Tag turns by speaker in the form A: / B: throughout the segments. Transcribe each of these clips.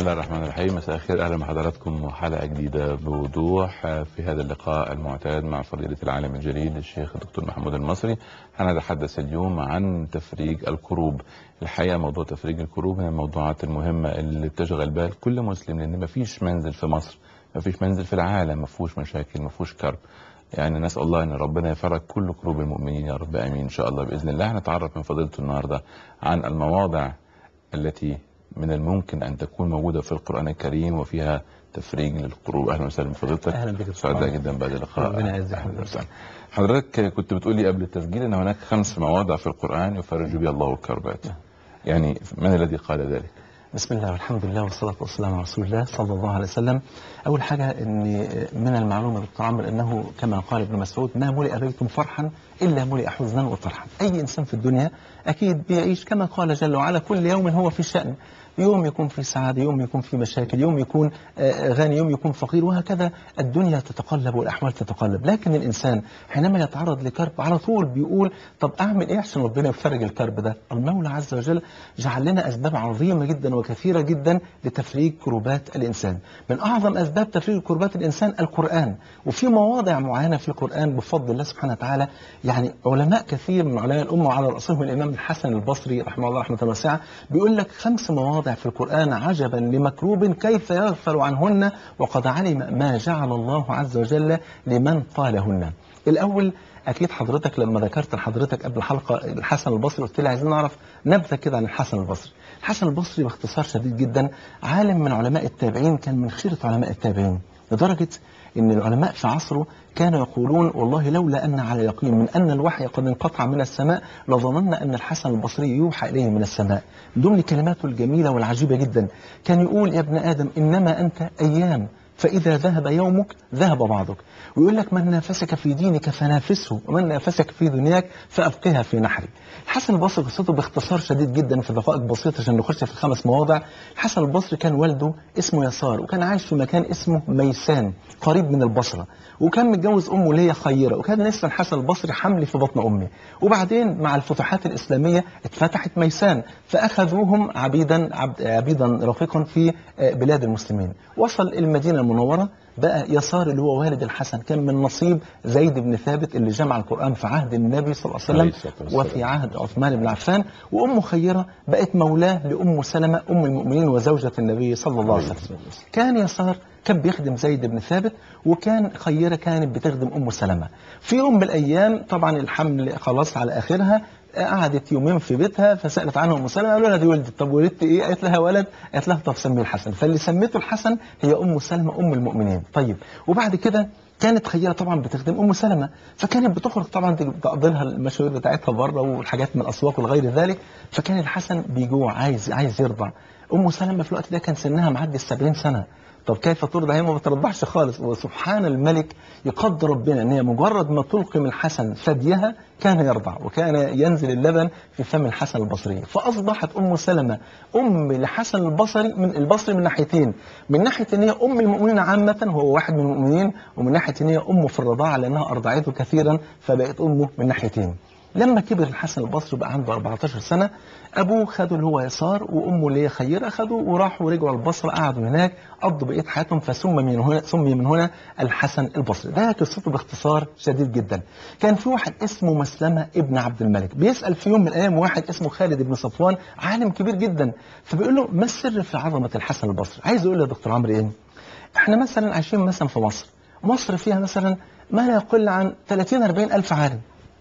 A: الله الرحمن الرحيم مساء الخير اهلا بحضراتكم وحلقه جديده بوضوح في هذا اللقاء المعتاد مع فضيله العالم الجليل الشيخ الدكتور محمود المصري هنتحدث اليوم عن تفريج الكروب الحقيقه موضوع تفريج الكروب من الموضوعات المهمه اللي بتشغل بال كل مسلم لان مفيش منزل في مصر مفيش منزل في العالم مفهوش مشاكل مفهوش كرب يعني نسال الله ان ربنا يفرج كل كروب المؤمنين يا رب امين ان شاء الله باذن الله هنتعرف من فضيلته النهارده عن المواضع التي من الممكن ان تكون موجوده في القران الكريم وفيها تفريج للقلوب اهلا وسهلا بفضيلتك
B: اهلا بك
A: سعداء جدا بعد اللقاء
B: ربنا يعزك
A: أهلاً وسهلاً. حضرتك كنت بتقولي قبل التسجيل ان هناك خمس مواضع في القران يفرج بها الله الكربات يعني من الذي قال ذلك؟
B: بسم الله والحمد لله والصلاة والسلام على رسول الله صلى الله عليه وسلم أول حاجة أن من المعلومة دكتور عمرو أنه كما قال ابن مسعود ما ملئ بيت فرحا إلا ملئ حزنا وطرحا أي إنسان في الدنيا أكيد بيعيش كما قال جل وعلا كل يوم هو في شأن يوم يكون في سعادة يوم يكون في مشاكل يوم يكون آه، غني يوم يكون فقير وهكذا الدنيا تتقلب والأحوال تتقلب لكن الإنسان حينما يتعرض لكرب على طول بيقول طب أعمل إيه عشان ربنا يفرج الكرب ده المولى عز وجل جعل لنا أسباب عظيمة جدا وكثيرة جدا لتفريج كروبات الإنسان من أعظم أسباب تفريج كروبات الإنسان القرآن وفي مواضع معينة في القرآن بفضل الله سبحانه وتعالى يعني علماء كثير من علماء الأمة وعلى رأسهم الإمام الحسن البصري رحمه الله رحمة واسعة بيقول لك خمس مواضع في القرآن عجبا لمكروب كيف يغفل عنهن وقد علم ما جعل الله عز وجل لمن قالهن الأول أكيد حضرتك لما ذكرت لحضرتك قبل الحلقة الحسن البصري قلت لي عايزين نعرف نبذة كده عن الحسن البصري الحسن البصري باختصار شديد جدا عالم من علماء التابعين كان من خيرة علماء التابعين لدرجة ان العلماء في عصره كانوا يقولون والله لولا ان على يقين من ان الوحي قد انقطع من السماء لظننا ان الحسن البصري يوحى اليه من السماء من ضمن كلماته الجميله والعجيبه جدا كان يقول يا ابن ادم انما انت ايام فإذا ذهب يومك ذهب بعضك ويقول لك من نافسك في دينك فنافسه ومن نافسك في دنياك فأبقها في نحري الحسن البصري قصته باختصار شديد جدا في دقائق بسيطة عشان نخش في الخمس مواضع الحسن البصري كان والده اسمه يسار وكان عايش في مكان اسمه ميسان قريب من البصرة وكان متجوز أمه اللي هي خيرة وكان لسه الحسن البصري حمل في بطن أمه وبعدين مع الفتوحات الإسلامية اتفتحت ميسان فأخذوهم عبيدا عبد عبيدا رقيقا في آه، بلاد المسلمين وصل المدينة المنورة بقى يسار اللي هو والد الحسن كان من نصيب زيد بن ثابت اللي جمع القرآن في عهد النبي صلى الله عليه
A: عليه
B: وسلم
A: الصلاة والسلام.
B: وفي عهد عثمان بن عفان وأم خيرة بقت مولاه لأم سلمة أم المؤمنين وزوجة النبي صلى الله عليه وسلم كان يسار كان بيخدم زيد بن ثابت وكان خيرة كانت بتخدم أم سلمة في يوم من الأيام طبعا الحمل خلاص على آخرها قعدت يومين في بيتها فسألت عنه أم سلمة قالوا لها دي ولدت طب ولدت إيه قالت لها ولد قالت لها طب سميه الحسن فاللي سميته الحسن هي أم سلمة أم المؤمنين طيب وبعد كده كانت خيرة طبعا بتخدم أم سلمة فكانت بتخرج طبعا تقضي لها المشاوير بتاعتها بره والحاجات من الأسواق وغير ذلك فكان الحسن بيجوع عايز عايز يرضع أم سلمة في الوقت ده كان سنها معدي السبعين سنة طب كيف ترضع هي ما بترضعش خالص وسبحان الملك يقدر ربنا ان هي مجرد ما تلقي من الحسن ثديها كان يرضع وكان ينزل اللبن في فم الحسن البصري فاصبحت ام سلمة ام لحسن البصري من البصري من ناحيتين من ناحيه ان هي ام المؤمنين عامه هو واحد من المؤمنين ومن ناحيه ان هي امه في الرضاعه لانها ارضعته كثيرا فبقت امه من ناحيتين لما كبر الحسن البصري بقى عنده 14 سنة أبوه خده اللي هو يسار وأمه اللي هي خيرة خدوا وراحوا ورجعوا البصرة قعدوا هناك قضوا بقية حياتهم فسمي من هنا سمي من هنا الحسن البصري ده قصته باختصار شديد جدا كان في واحد اسمه مسلمة ابن عبد الملك بيسأل في يوم من الأيام واحد اسمه خالد بن صفوان عالم كبير جدا فبيقول له ما السر في عظمة الحسن البصري عايز يقول له يا دكتور عمرو إيه احنا مثلا عايشين مثلا في مصر مصر فيها مثلا ما لا يقل عن 30 40 ألف عالم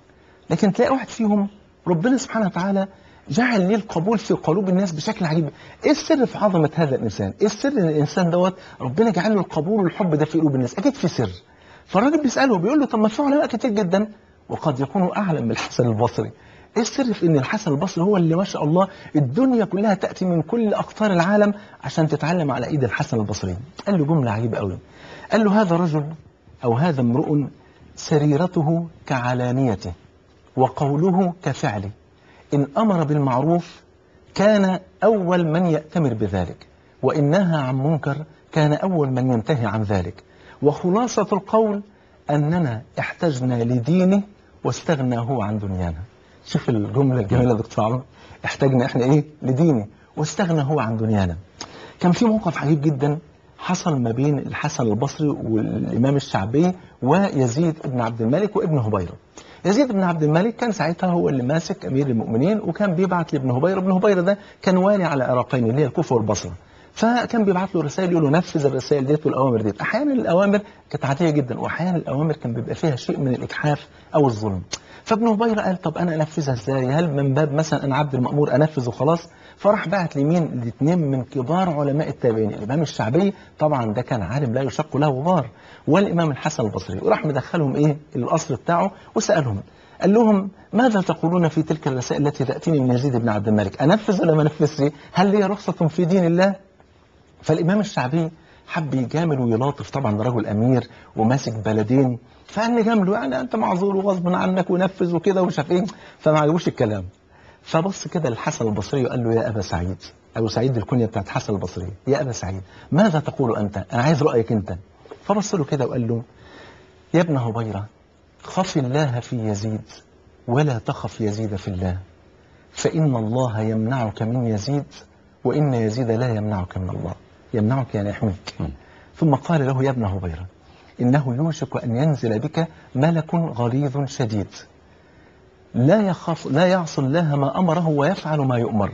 B: لكن تلاقي واحد فيهم ربنا سبحانه وتعالى جعل ليه القبول في قلوب الناس بشكل عجيب ايه السر في عظمه هذا الانسان ايه السر ان الانسان دوت ربنا جعل له القبول والحب ده في قلوب الناس اكيد في سر فالراجل بيساله بيقول له طب ما في علماء كتير جدا وقد يكونوا اعلم من الحسن البصري ايه السر في ان الحسن البصري هو اللي ما شاء الله الدنيا كلها تاتي من كل اقطار العالم عشان تتعلم على ايد الحسن البصري قال له جمله عجيبه قوي قال له هذا رجل او هذا امرؤ سريرته كعلانيته وقوله كفعله إن أمر بالمعروف كان أول من يأتمر بذلك وإن نهى عن منكر كان أول من ينتهي عن ذلك وخلاصة القول أننا احتجنا لدينه واستغنى هو عن دنيانا شوف الجملة الجميلة يا دكتور عمرو احتاجنا احنا ايه لدينه واستغنى هو عن دنيانا كان في موقف عجيب جدا حصل ما بين الحسن البصري والامام الشعبي ويزيد بن عبد الملك وابن هبيره يزيد بن عبد الملك كان ساعتها هو اللي ماسك امير المؤمنين وكان بيبعت لابن هبيره ابن هبيره ده كان والي على العراقين اللي هي الكوفه والبصره فكان بيبعت له رسائل يقول له نفذ الرسائل ديت والاوامر ديت احيانا الاوامر كانت عاديه جدا واحيانا الاوامر كان بيبقى فيها شيء من الاجحاف او الظلم فابن هبيره قال طب انا انفذها ازاي هل من باب مثلا انا عبد المامور انفذ وخلاص فراح بعت لمين الاثنين من كبار علماء التابعين الامام الشعبي طبعا ده كان عالم لا يشق له غبار والامام الحسن البصري وراح مدخلهم ايه القصر بتاعه وسالهم قال لهم ماذا تقولون في تلك الرسائل التي تاتيني من يزيد بن عبد الملك انفذ ولا ما انفذش هل لي رخصه في دين الله فالامام الشعبي حب يجامل ويلاطف طبعا رجل امير وماسك بلدين فقال نجامله يعني انت معذور وغصب عنك ونفذ وكده ومش عارف ايه فما عجبوش الكلام فبص كده للحسن البصري وقال له يا ابا سعيد ابو سعيد الكنيه بتاعت حسن البصري يا ابا سعيد ماذا تقول انت انا عايز رايك انت فبص له كده وقال له يا ابن هبيره خف الله في يزيد ولا تخف يزيد في الله فان الله يمنعك من يزيد وان يزيد لا يمنعك من الله يمنعك يعني يحميك
A: م.
B: ثم قال له يا ابن هبيره انه يوشك ان ينزل بك ملك غليظ شديد لا يخاف لا يعصي الله ما امره ويفعل ما يؤمر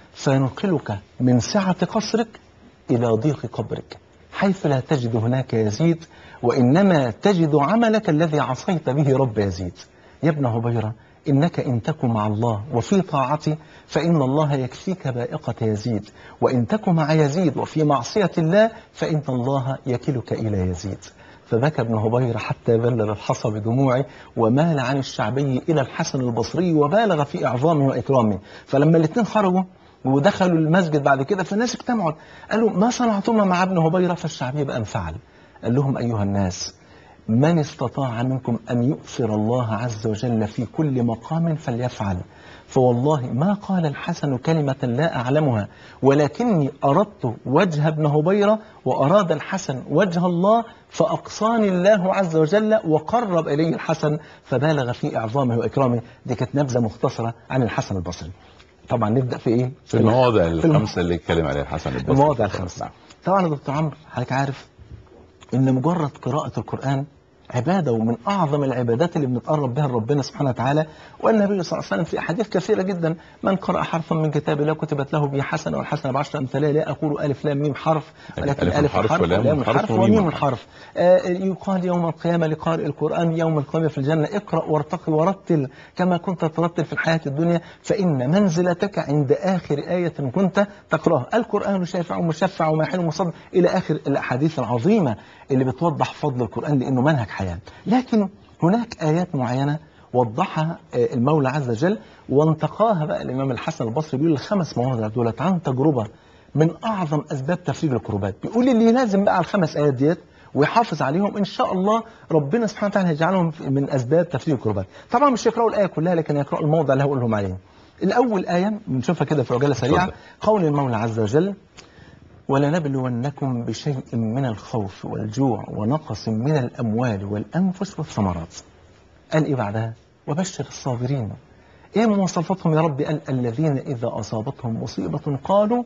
B: فينقلك من سعه قصرك الى ضيق قبرك حيث لا تجد هناك يزيد وانما تجد عملك الذي عصيت به رب يزيد يا ابن هبيره انك ان تكن مع الله وفي طاعتي فان الله يكفيك بائقه يزيد وان تكن مع يزيد وفي معصيه الله فان الله يكلك الى يزيد فبكى ابن هبيرة حتى بلل الحصى بدموعه ومال عن الشعبي إلى الحسن البصري وبالغ في إعظامه وإكرامه فلما الاثنين خرجوا ودخلوا المسجد بعد كده فالناس اجتمعوا قالوا ما صنعتما مع ابن هبيرة فالشعبي بقى انفعل قال لهم أيها الناس من استطاع منكم أن يؤثر الله عز وجل في كل مقام فليفعل فوالله ما قال الحسن كلمة لا أعلمها ولكني أردت وجه ابن هبيرة وأراد الحسن وجه الله فأقصاني الله عز وجل وقرب إلي الحسن فبالغ في إعظامه وإكرامه دي كانت نبذة مختصرة عن الحسن البصري طبعا نبدأ في إيه؟
A: في المواضع
B: في الم-
A: الخمسه اللي اتكلم عليها الحسن البصري
B: المواضع الخمسة
A: نعم.
B: طبعا يا دكتور عمرو حضرتك عارف ان مجرد قراءة القرآن عبادة ومن أعظم العبادات اللي بنتقرب بها لربنا سبحانه وتعالى والنبي صلى الله عليه وسلم في أحاديث كثيرة جدا من قرأ حرفا من كتاب الله كتبت له به حسنة والحسنة بعشر أمثالها لا أقول ألف لام ميم حرف ولكن
A: ألف
B: ألف
A: حرف
B: حرف
A: ولام
B: ولام
A: حرف
B: حرف
A: وميم
B: وميم
A: حرف.
B: حرف آه، يقال يوم القيامة لقارئ القرآن يوم القيامة في الجنة اقرأ وارتقي ورتل كما كنت ترتل في الحياة الدنيا فإن منزلتك عند آخر آية كنت تقرأها القرآن شافع ومشفع وماحل ومصد إلى آخر الأحاديث العظيمة اللي بتوضح فضل القرآن لأنه منهج حياة لكن هناك آيات معينة وضحها آه، المولى عز وجل وانتقاها بقى الإمام الحسن البصري بيقول الخمس مواضع دولت عن تجربة من أعظم أسباب تفريج الكروبات بيقول اللي لازم بقى على الخمس آيات ديت ويحافظ عليهم ان شاء الله ربنا سبحانه وتعالى هيجعلهم من اسباب تفريج الكروبات طبعا مش يقراوا الايه كلها لكن يقراوا الموضع اللي هقول لهم عليه الاول ايه بنشوفها كده في عجاله سريعه
A: اتفضل.
B: قول المولى عز وجل ولنبلونكم بشيء من الخوف والجوع ونقص من الاموال والانفس والثمرات قال ايه بعدها وبشر الصابرين ايه مواصفاتهم يا رب قال الذين اذا اصابتهم مصيبه قالوا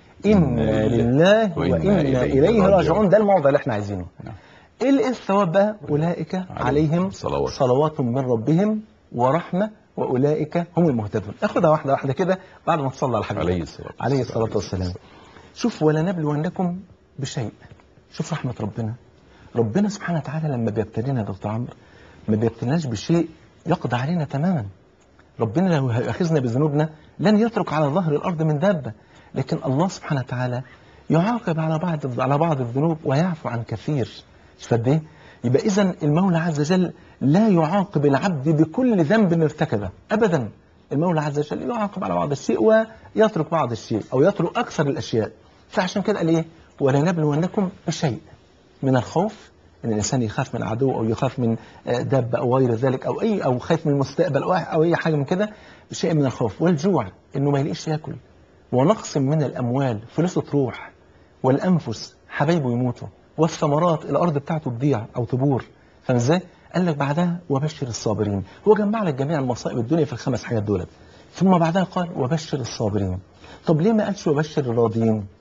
B: انا لله وانا اليه راجعون ده الموضع اللي احنا عايزينه
A: نعم.
B: ايه ال- إيه الثواب بقى اولئك عليهم
A: صلوات.
B: صلوات من ربهم ورحمه واولئك هم المهتدون اخدها واحده واحده كده بعد ما تصلي على الحبيب
A: عليه الصلاة والسلام.
B: عليه الصلاه والسلام شوف ولنبلونكم بشيء شوف رحمه ربنا ربنا سبحانه وتعالى لما بيبتلينا يا دكتور عمرو ما بيبتليناش بشيء يقضي علينا تماما ربنا لو هيأخذنا بذنوبنا لن يترك على ظهر الارض من دابه لكن الله سبحانه وتعالى يعاقب على بعض على بعض الذنوب ويعفو عن كثير مش قد ايه؟ يبقى اذا المولى عز وجل لا يعاقب العبد بكل ذنب ارتكبه ابدا المولى عز وجل يعاقب على بعض الشيء ويترك بعض الشيء او يترك اكثر الاشياء فعشان كده قال ايه ولنبلونكم بشيء من الخوف ان الانسان يخاف من عدو او يخاف من آه، دابه او غير ذلك او اي او خايف من المستقبل او او اي حاجه من كده بشيء من الخوف والجوع انه ما يلاقيش ياكل ونقص من الاموال فلوسه تروح والانفس حبايبه يموتوا والثمرات الارض بتاعته تضيع او تبور فاهم ازاي؟ قال لك بعدها وبشر الصابرين هو جمع لك جميع المصائب الدنيا في الخمس حاجات دولت ثم بعدها قال وبشر الصابرين طب ليه ما قالش وبشر الراضيين؟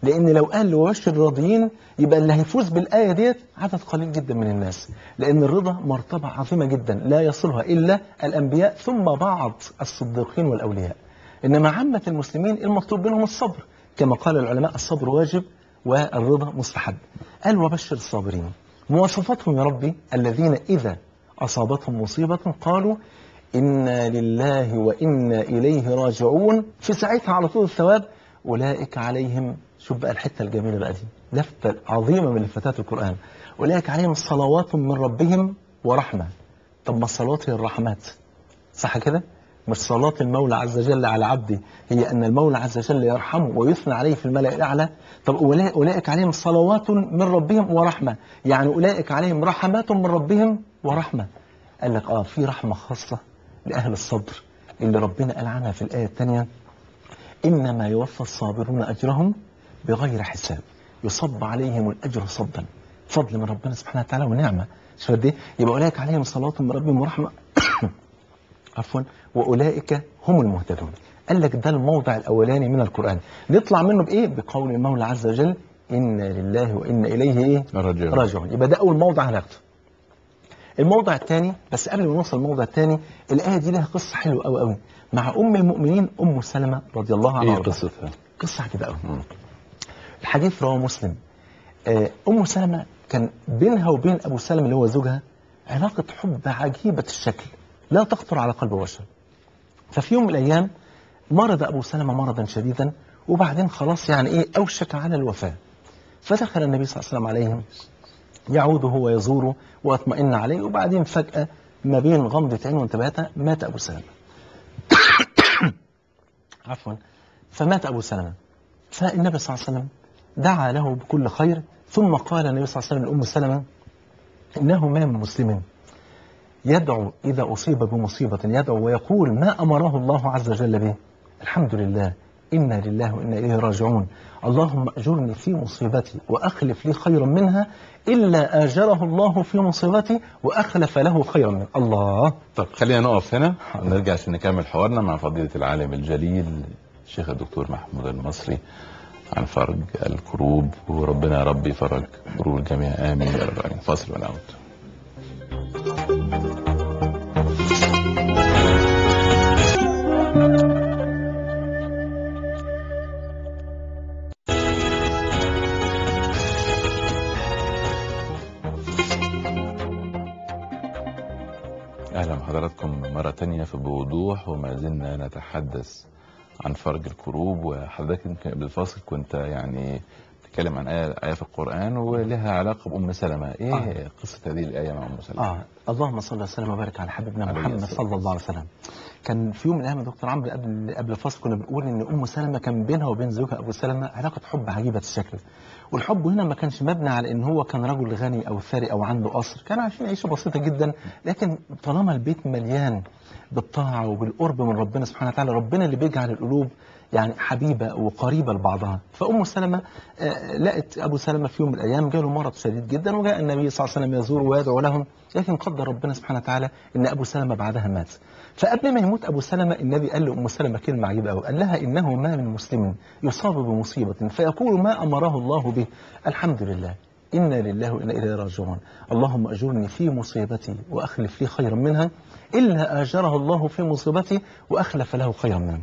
B: لان لو قال وبشر الراضيين يبقى اللي هيفوز بالايه ديت عدد قليل جدا من الناس لان الرضا مرتبه عظيمه جدا لا يصلها الا الانبياء ثم بعض الصديقين والاولياء انما عامه المسلمين المطلوب منهم الصبر كما قال العلماء الصبر واجب والرضا مستحب قال وبشر الصابرين مواصفاتهم يا ربي الذين اذا اصابتهم مصيبه قالوا إنا لله وإنا إليه راجعون في ساعتها على طول الثواب أولئك عليهم شوف بقى الحتة الجميلة بقى دي لفتة عظيمة من لفتات القرآن أولئك عليهم صلوات من ربهم ورحمة طب ما الصلوات هي الرحمات صح كده؟ مش صلاة المولى عز وجل على عبده هي أن المولى عز وجل يرحمه ويثنى عليه في الملأ الأعلى طب أولئك أولئك عليهم صلوات من ربهم ورحمة يعني أولئك عليهم رحمات من ربهم ورحمة قال لك آه في رحمة خاصة لأهل الصبر اللي ربنا قال عنها في الآية الثانية إنما يوفى الصابرون أجرهم بغير حساب يصب عليهم الأجر صبا فضل من ربنا سبحانه وتعالى ونعمة شوف قد ايه يبقى أولئك عليهم صلاة من ربهم ورحمة عفوا وأولئك هم المهتدون قال لك ده الموضع الأولاني من القرآن نطلع منه بإيه بقول المولى عز وجل إنا لله وإنا إليه إيه
A: الرجل
B: راجعون يبقى ده أول موضع هناخده الموضع الثاني بس قبل ما نوصل الموضع الثاني الآية دي لها قصة حلوة قوي قوي مع أم المؤمنين أم سلمة رضي الله عنها
A: ايه
B: وارضاها.
A: قصتها؟
B: قصة كده قوي
A: مم.
B: الحديث رواه مسلم آه، أم سلمة كان بينها وبين أبو سلمة اللي هو زوجها علاقة حب عجيبة الشكل لا تخطر على قلب بشر ففي يوم من الأيام مرض أبو سلمة مرضا شديدا وبعدين خلاص يعني إيه أوشك على الوفاة فدخل النبي صلى الله عليه وسلم عليهم يعوده ويزوره واطمئن عليه وبعدين فجأة ما بين غمضة عين وانتباهتها مات أبو سلمة عفوا فمات أبو سلمة فالنبي صلى الله عليه وسلم دعا له بكل خير ثم قال النبي صلى الله عليه وسلم لأم سلمة إنه ما من مسلم يدعو إذا أصيب بمصيبة يدعو ويقول ما أمره الله عز وجل به الحمد لله إنا لله وإنا إليه راجعون اللهم أجرني في مصيبتي وأخلف لي خيرا منها إلا آجره الله في مصيبتي وأخلف له خيرا منها الله
A: طب خلينا نقف هنا ونرجع عشان نكمل حوارنا مع فضيلة العالم الجليل الشيخ الدكتور محمود المصري عن فرج الكروب وربنا يا رب يفرج كروب الجميع امين يا رب العالمين فاصل ونعود اهلا بحضراتكم مرة تانية في بوضوح وما زلنا نتحدث عن فرج الكروب وحضرتك يمكن قبل الفاصل كنت يعني بتتكلم عن آية, آية في القرآن ولها علاقة بأم سلمة إيه
B: آه.
A: قصة هذه الآية مع أم سلمة؟
B: آه اللهم صل وسلم وبارك على حبيبنا
A: عليه
B: محمد
A: الصلاة
B: صلى الله عليه وسلم كان في يوم من الايام يا دكتور عمرو قبل قبل الفصل كنا بنقول ان ام سلمة كان بينها وبين زوجها ابو سلمة علاقه حب عجيبه الشكل والحب هنا ما كانش مبني على ان هو كان رجل غني او ثري او عنده قصر كانوا عايشين عيشه بسيطه جدا لكن طالما البيت مليان بالطاعه وبالقرب من ربنا سبحانه وتعالى ربنا اللي بيجعل القلوب يعني حبيبه وقريبه لبعضها فام سلمة آه، لقت ابو سلمة في يوم من الايام جاله مرض شديد جدا وجاء النبي صلى الله عليه وسلم يزوره ويدعو لهم لكن قدر ربنا سبحانه وتعالى ان ابو سلمة بعدها مات فقبل ما يموت ابو سلمة النبي قال لام سلمة كلمه عجيبه قوي قال لها انه ما من مسلم يصاب بمصيبه فيقول ما امره الله به الحمد لله انا لله وانا اليه راجعون اللهم اجرني في مصيبتي واخلف لي خيرا منها الا اجره الله في مصيبتي واخلف له خيرا منها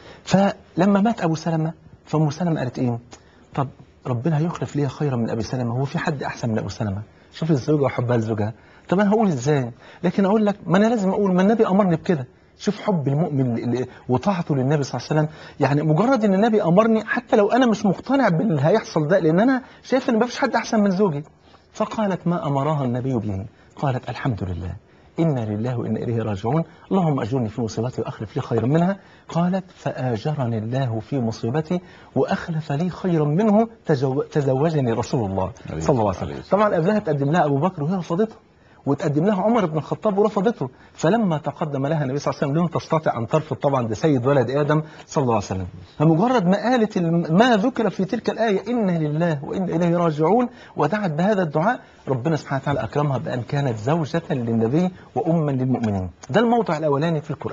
B: فلما مات ابو سلمة فام سلمة قالت ايه طب ربنا هيخلف ليا خيرا من ابي سلمة هو في حد احسن من ابو سلمة شوف الزوجه وحبها لزوجها طب انا هقول ازاي لكن اقول لك ما انا لازم اقول ما النبي امرني بكده شوف حب المؤمن ل- ل- وطاعته للنبي صلى الله عليه وسلم يعني مجرد ان النبي امرني حتى لو انا مش مقتنع باللي هيحصل ده لان انا شايف ان ما فيش حد احسن من زوجي فقالت ما امرها النبي به قالت الحمد لله انا لله وانا اليه راجعون اللهم اجرني في مصيبتي واخلف لي خيرا منها قالت فاجرني الله في مصيبتي واخلف لي خيرا منه تجو- تزوجني رسول الله
A: عليه
B: صلى الله
A: الصلاة
B: عليه وسلم
A: والسلام.
B: طبعا قبلها تقدم لها ابو بكر وهي رفضته وتقدم لها عمر بن الخطاب ورفضته فلما تقدم لها النبي صلى الله عليه وسلم لم تستطع ان ترفض طبعا ده سيد ولد ادم صلى الله عليه وسلم فمجرد ما قالت الم- ما ذكر في تلك الايه انا لله وانا اليه راجعون ودعت بهذا الدعاء ربنا سبحانه وتعالى اكرمها بان كانت زوجه للنبي واما للمؤمنين ده الموضع الاولاني في القران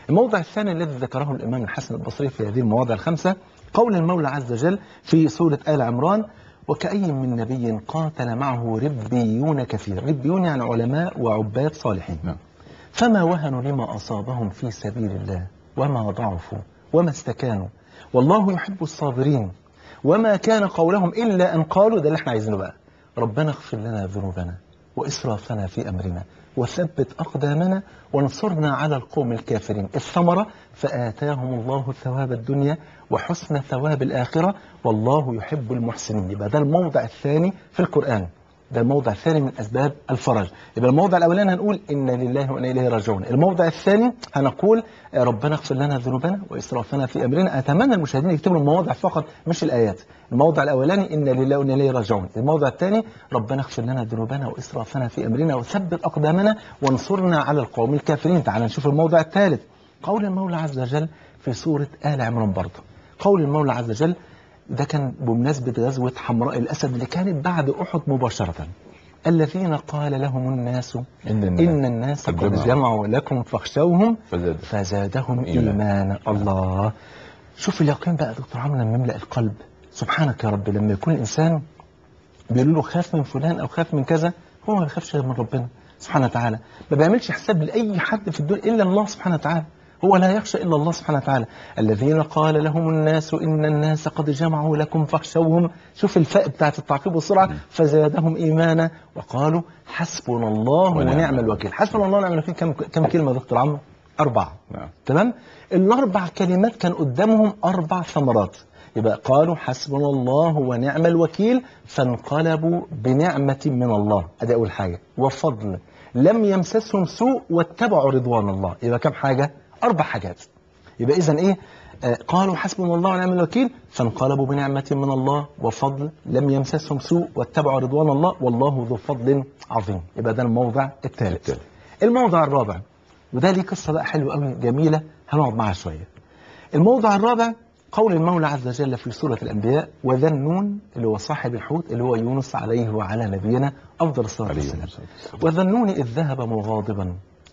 B: الموضع الثاني الذي ذكره الإمام الحسن البصري في هذه المواضع الخمسة قول المولى عز وجل في سورة آل عمران وكأي من نبي قاتل معه ربيون كثير ربيون يعني علماء وعباد صالحين
A: نعم.
B: فما وهنوا لما أصابهم في سبيل الله وما ضعفوا وما استكانوا والله يحب الصابرين وما كان قولهم إلا أن قالوا ده اللي احنا عايزينه بقى ربنا اغفر لنا ذنوبنا وإسرافنا في أمرنا وثبت أقدامنا وانصرنا على القوم الكافرين الثمرة فآتاهم الله ثواب الدنيا وحسن ثواب الآخرة والله يحب المحسنين يبقى ده الموضع الثاني في القرآن ده الموضع الثاني من أسباب الفرج يبقى الموضع الأولاني هنقول إن لله وإنا إليه راجعون الموضع الثاني هنقول آه، ربنا اغفر لنا ذنوبنا وإسرافنا في أمرنا أتمنى المشاهدين يكتبوا المواضع فقط مش الآيات الموضع الأولاني إن لله وإنا إليه راجعون الموضع الثاني ربنا اغفر لنا ذنوبنا وإسرافنا في أمرنا وثبت أقدامنا وانصرنا على القوم الكافرين تعال نشوف الموضع الثالث قول المولى عز وجل في سورة آل عمران برضه قول المولى عز وجل ده كان بمناسبة غزوة حمراء الأسد اللي كانت بعد أحد مباشرة الذين قال لهم الناس
A: إن الناس
B: إن الناس
A: قد
B: قد
A: جمعوا.
B: جمعوا لكم فاخشوهم
A: فزاد
B: فزادهم
A: إيمانا.
B: إيمانا الله شوف اليقين بقى يا دكتور عمرو لما يملأ القلب سبحانك يا رب لما يكون الإنسان بيقولوا له خاف من فلان أو خاف من كذا هو ما بيخافش غير من ربنا سبحانه وتعالى ما بيعملش حساب لأي حد في الدنيا إلا الله سبحانه وتعالى هو لا يخشى إلا الله سبحانه وتعالى الذين قال لهم الناس إن الناس قد جمعوا لكم فاخشوهم شوف الفاء بتاعت التعقيب والسرعة فزادهم إيمانا وقالوا حسبنا الله
A: ونعم
B: ونعم الوكيل حسبنا الله ونعم الوكيل كم, كم كلمة يا دكتور عمرو أربعة
A: نعم
B: تمام الأربع كلمات كان قدامهم أربع ثمرات يبقى قالوا حسبنا الله ونعم الوكيل فانقلبوا بنعمة من الله أدي أول حاجة وفضل لم يمسسهم سوء واتبعوا رضوان الله يبقى كم حاجة أربع حاجات يبقى إذا إيه آه قالوا حسبنا الله ونعم الوكيل فانقلبوا بنعمة من الله وفضل لم يمسسهم سوء واتبعوا رضوان الله والله ذو فضل عظيم يبقى ده الموضع الثالث
A: الثالث.
B: الموضع الرابع وده ليه قصة بقى حلوة قوي جميلة هنقعد معاها شوية الموضع الرابع قول المولى عز وجل في سورة الأنبياء وذا النون اللي هو صاحب الحوت اللي هو يونس عليه وعلى نبينا أفضل الصلاة
A: عليه
B: والسلام
A: الصلاة والسلام.
B: وذا النون إذ ذهب مغاضبا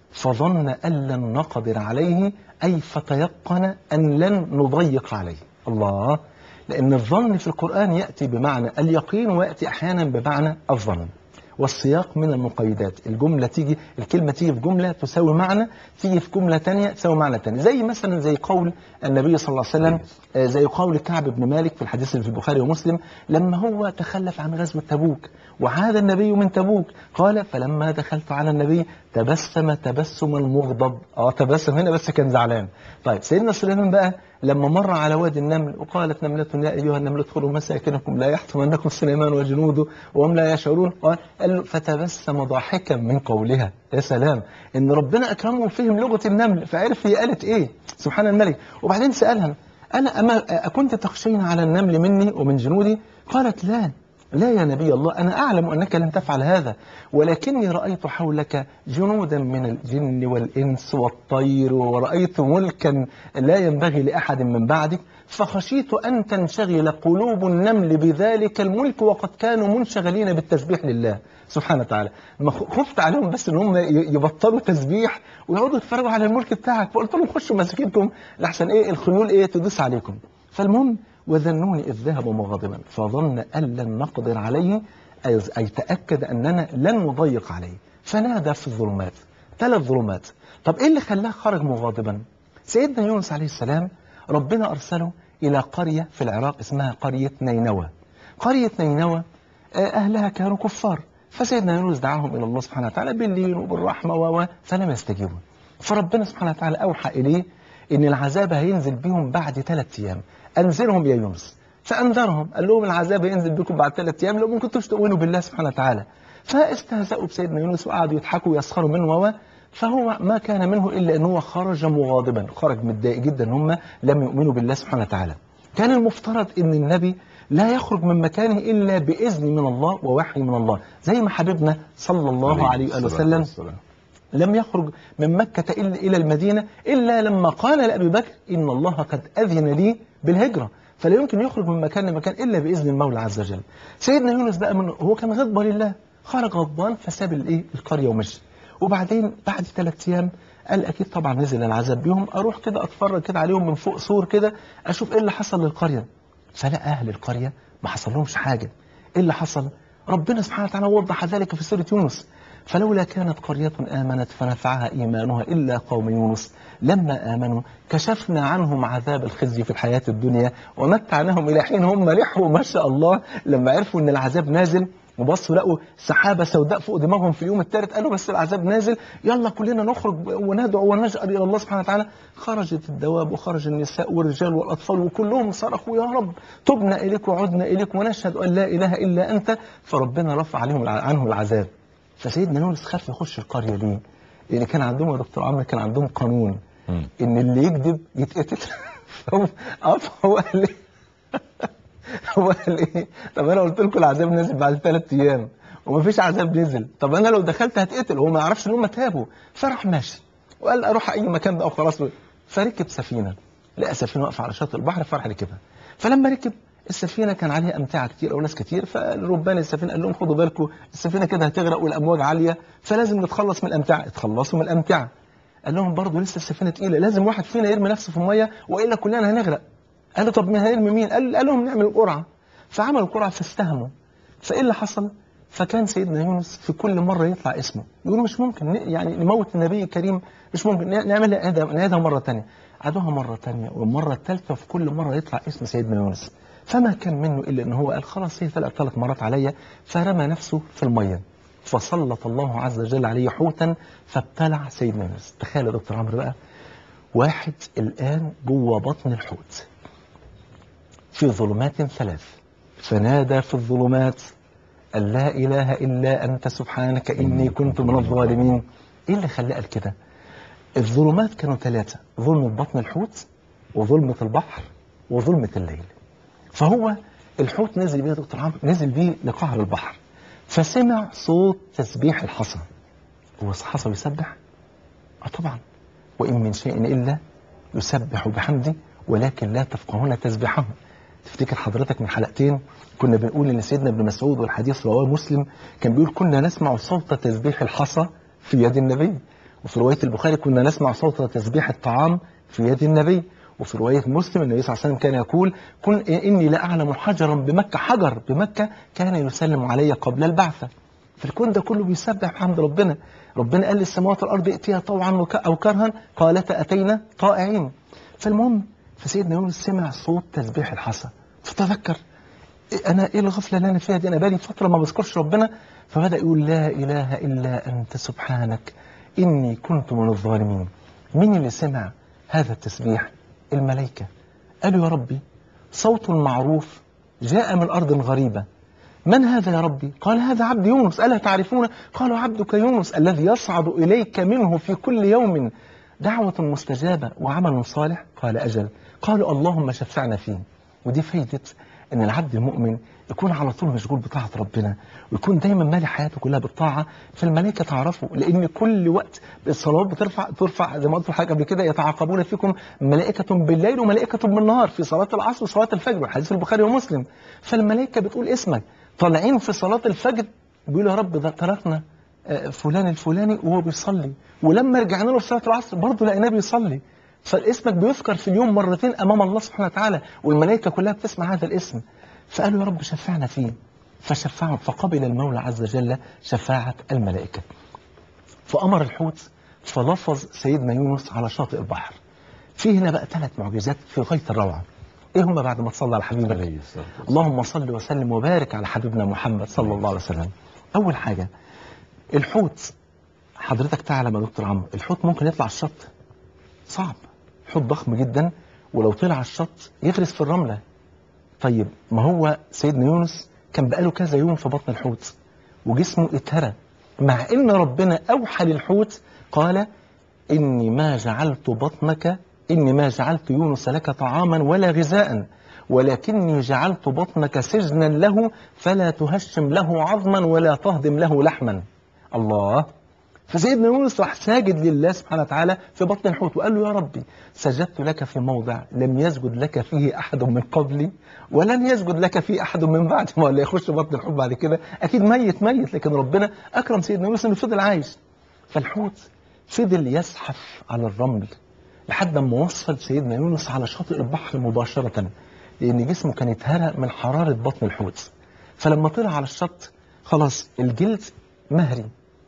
B: فظن أن لن نقدر عليه أي فتيقن أن لن نضيق عليه الله لأن الظن في القرآن يأتي بمعنى اليقين ويأتي أحيانا بمعنى الظن والسياق من المقيدات الجملة تيجي الكلمة تيجي في جملة تساوي معنى تيجي في جملة تانية تساوي معنى تاني زي مثلا زي قول النبي صلى الله عليه وسلم آه، زي قول كعب بن مالك في الحديث اللي في البخاري ومسلم لما هو تخلف عن غزوة تبوك وعاد النبي من تبوك قال فلما دخلت على النبي تبسم تبسما مغضب اه تبسم هنا بس كان زعلان طيب سيدنا سليمان بقى لما مر على وادي النمل وقالت نملة يا أيها النمل ادخلوا مساكنكم لا يحطمنكم سليمان وجنوده وهم لا يشعرون قال قال له فتبسم ضاحكا من قولها يا سلام ان ربنا اكرمه وفهم لغة النمل فعرف هي قالت ايه سبحان الملك وبعدين سألها أنا أما أكنت تخشين على النمل مني ومن جنودي قالت لا لا يا نبي الله أنا أعلم أنك لن تفعل هذا ولكني رأيت حولك جنودا من الجن والإنس والطير ورأيت ملكا لا ينبغي لأحد من بعدك فخشيت أن تنشغل قلوب النمل بذلك الملك وقد كانوا منشغلين بالتسبيح لله سبحانه وتعالى ما خفت عليهم بس ان هم ي- يبطلوا تسبيح ويقعدوا يتفرجوا على الملك بتاعك فقلت لهم خشوا مساكنكم لحسن ايه الخيول ايه تدوس عليكم فالمهم وذنون إذ ذهب مغاضبا فظن أن لن نقدر عليه أي أي تأكد أننا لن نضيق عليه فنادى في الظلمات ثلاث ظلمات طب إيه اللي خلاه خرج مغاضبا سيدنا يونس عليه السلام ربنا أرسله إلى قرية في العراق اسمها قرية نينوى قرية نينوى آه، أهلها كانوا كفار فسيدنا يونس دعاهم إلى الله سبحانه وتعالى باللين وبالرحمة و و- فلم يستجيبوا فربنا سبحانه وتعالى أوحى إليه إن العذاب هينزل بهم بعد ثلاث أيام أنزلهم يا يونس فأنذرهم قال لهم العذاب هينزل بكم بعد ثلاث أيام لو ما كنتوش تؤمنوا بالله سبحانه وتعالى فاستهزأوا بسيدنا يونس وقعدوا يضحكوا ويسخروا منه و فهو ما كان منه إلا أن هو خرج مغاضبا خرج متضايق جدا ان هم لم يؤمنوا بالله سبحانه وتعالى كان المفترض أن النبي لا يخرج من مكانه إلا بإذن من الله ووحي من الله زي ما حبيبنا صلى الله عليه وآله
A: الصلاة
B: وسلم
A: والسلام.
B: لم يخرج من مكة إلا إلى المدينة إلا لما قال لأبي بكر إن الله قد أذن لي بالهجرة فلا يمكن يخرج من مكان لمكان إلا بإذن المولى عز وجل سيدنا يونس بقى من هو كان غضبان لله خرج غضبان فساب الإيه القرية ومشي وبعدين بعد ثلاث أيام قال اكيد طبعا نزل العذاب بيهم اروح كده اتفرج كده عليهم من فوق سور كده اشوف ايه اللي حصل للقريه فلقى اهل القريه ما حصل لهمش حاجه ايه اللي حصل ربنا سبحانه وتعالى وضح ذلك في سوره يونس فلولا كانت قرية آمنت فنفعها إيمانها إلا قوم يونس لما آمنوا كشفنا عنهم عذاب الخزي في الحياة الدنيا ومتعناهم إلى حين هم لحوا ما شاء الله لما عرفوا إن العذاب نازل وبصوا لقوا سحابة سوداء فوق دماغهم في اليوم الثالث قالوا بس العذاب نازل يلا كلنا نخرج وندعو ونجأر إلى الله سبحانه وتعالى خرجت الدواب وخرج النساء والرجال والأطفال وكلهم صرخوا يا رب تبنا إليك وعدنا إليك ونشهد أن لا إله إلا أنت فربنا رفع عليهم عنهم العذاب فسيدنا يونس خاف يخش القرية ليه؟ لأن كان عندهم يا دكتور عمرو كان عندهم قانون
A: مم.
B: إن اللي يكذب يتقتل فهو اه فهو قال لي هو قال ايه؟ طب انا قلت لكم العذاب نزل بعد ثلاث ايام ومفيش عذاب نزل طب انا لو دخلت هتقتل هو ما يعرفش ان هم تابوا فراح ماشي وقال اروح اي مكان بقى وخلاص فركب سفينه لقى سفينه واقفه على شاطئ البحر فراح ركبها فلما ركب السفينه كان عليها امتعه كتير او ناس كتير فالربان السفينه قال لهم خدوا بالكم السفينه كده هتغرق والامواج عاليه فلازم نتخلص من الامتعه اتخلصوا من الامتعه قال لهم برضه لسه السفينه تقيله لازم واحد فينا يرمي نفسه في الميه والا كلنا هنغرق قالوا طب مين هيرمي مين قال, قال لهم نعمل قرعه فعملوا قرعه فاستهموا فايه اللي حصل فكان سيدنا يونس في كل مره يطلع اسمه يقولوا مش ممكن ن- يعني نموت النبي الكريم مش ممكن ن- نعملها نعيدها نعيدها مره ثانيه عادوها مره ثانيه والمره الثالثه وفي كل مره يطلع اسم سيدنا يونس فما كان منه الا ان هو قال خلاص هي طلعت ثلاث مرات عليا فرمى نفسه في الميه فسلط الله عز وجل عليه حوتا فابتلع سيدنا يونس تخيل يا دكتور عمرو بقى واحد الان جوه بطن الحوت في ظلمات ثلاث فنادى في الظلمات أن لا إله إلا أنت سبحانك إني كنت من الظالمين إيه اللي خلاه قال كده الظلمات كانوا ثلاثة ظلمة بطن الحوت وظلمة البحر وظلمة الليل فهو الحوت نزل بيه يا دكتور عمرو نزل بيه لقعر البحر فسمع صوت تسبيح الحصى هو الحصى بيسبح؟ اه طبعا وإن من شيء إلا يسبح بحمده ولكن لا تفقهون تسبيحه تفتكر حضرتك من حلقتين كنا بنقول ان سيدنا ابن مسعود والحديث رواه مسلم كان بيقول كنا نسمع صوت تسبيح الحصى في يد النبي وفي روايه البخاري كنا نسمع صوت تسبيح الطعام في يد النبي وفي روايه مسلم النبي صلى الله عليه وسلم كان يقول كن اني لاعلم حجرا بمكه حجر بمكه كان يسلم علي قبل البعثه فالكون ده كله بيسبح بحمد ربنا ربنا قال للسماوات والارض ائتيها طوعا وك- او كرها قالتا اتينا طائعين فالمهم فسيدنا يونس سمع صوت تسبيح الحصى فتذكر إيه انا ايه الغفله اللي انا فيها دي انا بقالي فتره ما بذكرش ربنا فبدا يقول لا اله الا انت سبحانك اني كنت من الظالمين مين اللي سمع هذا التسبيح الملائكه قالوا يا ربي صوت معروف جاء من ارض غريبه من هذا يا ربي؟ قال هذا عبد يونس ألا تعرفون؟ قالوا عبدك يونس الذي يصعد إليك منه في كل يوم دعوة مستجابة وعمل صالح قال أجل قالوا اللهم شفعنا فيه ودي فايدة ان العبد المؤمن يكون على طول مشغول بطاعة ربنا ويكون دايما مالي حياته كلها بالطاعة فالملائكة تعرفه لان كل وقت الصلوات بترفع ترفع زي ما قلت لحضرتك قبل كده يتعاقبون فيكم ملائكة بالليل وملائكة بالنهار في صلاة العصر وصلاة الفجر والحديث البخاري ومسلم فالملائكة بتقول اسمك طالعين في صلاة الفجر بيقولوا يا رب ده تركنا آه، فلان الفلاني وهو بيصلي ولما رجعنا له في صلاة العصر برضه لقيناه بيصلي فاسمك بيذكر في اليوم مرتين امام الله سبحانه وتعالى والملائكه كلها بتسمع هذا الاسم فقالوا يا رب شفعنا فيه فشفعهم فقبل المولى عز وجل شفاعه الملائكه فامر الحوت فلفظ سيدنا يونس على شاطئ البحر في هنا بقى ثلاث معجزات في غايه الروعه ايه هم بعد ما تصلى على حبيبك
A: عليه الصلاة والسلام.
B: اللهم صل وسلم وبارك على حبيبنا محمد صلى الله عليه وسلم اول حاجه الحوت حضرتك تعلم يا دكتور عمرو الحوت ممكن يطلع الشط صعب حوت ضخم جدا ولو طلع على الشط يغرس في الرمله طيب ما هو سيدنا يونس كان بقاله كذا يوم في بطن الحوت وجسمه اتهرى مع ان ربنا اوحى للحوت قال اني ما جعلت بطنك اني ما جعلت يونس لك طعاما ولا غذاء ولكني جعلت بطنك سجنا له فلا تهشم له عظما ولا تهضم له لحما الله فسيدنا يونس راح ساجد لله سبحانه وتعالى في بطن الحوت وقال له يا ربي سجدت لك في موضع لم يسجد لك فيه احد من قبلي ولن يسجد لك فيه احد من بعد ما اللي يخش بطن الحوت بعد كده اكيد ميت ميت لكن ربنا اكرم سيدنا يونس انه فضل عايش فالحوت فضل يزحف على الرمل لحد ما وصل سيدنا يونس على شاطئ البحر مباشرة لأن جسمه كان اتهرى من حرارة بطن الحوت فلما طلع على الشط خلاص الجلد مهري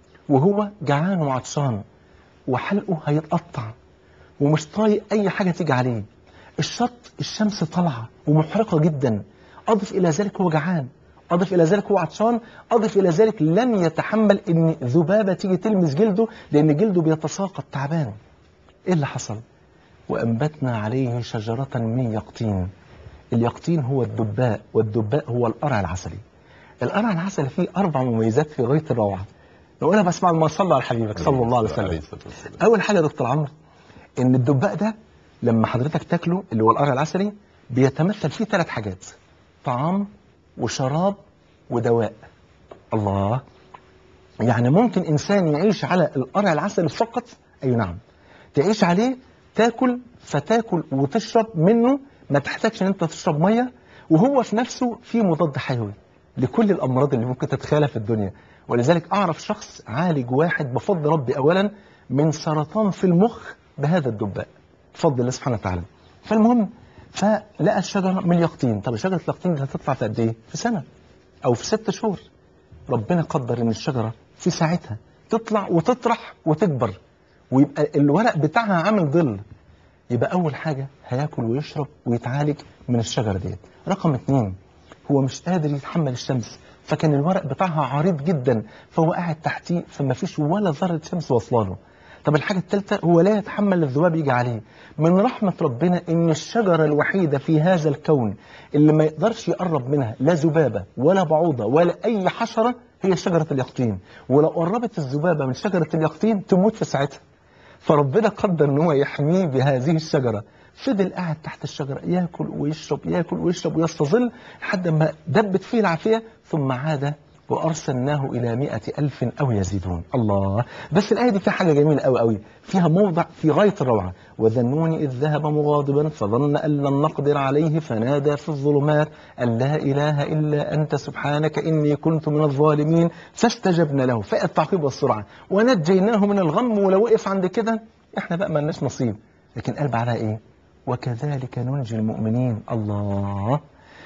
B: وهو جعان وعطشان وحلقه هيتقطع ومش طايق أي حاجة تيجي عليه الشط الشمس طالعة ومحرقة جدا أضف إلى ذلك هو جعان أضف إلى ذلك هو عطشان أضف إلى ذلك لم يتحمل إن ذبابة تيجي تلمس جلده لأن جلده بيتساقط تعبان إيه اللي حصل؟ وأنبتنا عليه شجرة من يقطين اليقطين هو الدباء والدباء هو القرع العسلي القرع العسلي فيه أربع مميزات في غاية الروعة لو أنا بسمع ما صلى على حبيبك صلى الله عليه وسلم
A: الصلاة والسلام.
B: أول حاجة يا دكتور عمرو إن الدباء ده لما حضرتك تاكله اللي هو القرع العسلي بيتمثل فيه ثلاث حاجات طعام وشراب ودواء الله يعني ممكن إنسان يعيش على القرع العسلي فقط أي نعم تعيش عليه تاكل فتاكل وتشرب منه ما تحتاجش ان انت تشرب ميه وهو في نفسه فيه مضاد حيوي لكل الامراض اللي ممكن تتخيلها في الدنيا ولذلك اعرف شخص عالج واحد بفضل ربي اولا من سرطان في المخ بهذا الدباء بفضل الله سبحانه وتعالى فالمهم فلقى الشجره من اليقطين طب شجره اليقطين دي هتطلع في قد ايه في سنه او في ست شهور ربنا قدر ان الشجره في ساعتها تطلع وتطرح وتكبر ويبقى الورق بتاعها عامل ظل يبقى اول حاجه هياكل ويشرب ويتعالج من الشجره ديت رقم اتنين هو مش قادر يتحمل الشمس فكان الورق بتاعها عريض جدا فهو قاعد تحتيه فما فيش ولا ذره شمس واصلاله طب الحاجه الثالثه هو لا يتحمل الذباب يجي عليه من رحمه ربنا ان الشجره الوحيده في هذا الكون اللي ما يقدرش يقرب منها لا ذبابه ولا بعوضه ولا اي حشره هي شجره اليقطين ولو قربت الذبابه من شجره اليقطين تموت في ساعتها فربنا قدر ان هو يحميه بهذه الشجره فضل قاعد تحت الشجره ياكل ويشرب ياكل ويشرب ويستظل لحد ما دبت فيه العافيه ثم عاد وارسلناه الى مئة الف او يزيدون الله بس الايه دي فيها حاجه جميله قوي قوي فيها موضع في غايه الروعه وذنون اذ ذهب مغاضبا فظن ان لن نقدر عليه فنادى في الظلمات ان لا اله الا انت سبحانك اني كنت من الظالمين فاستجبنا له فاء التعقيب والسرعه ونجيناه من الغم ولو وقف عند كده احنا بقى ما لناش نصيب لكن قال بعدها ايه وكذلك ننجي المؤمنين الله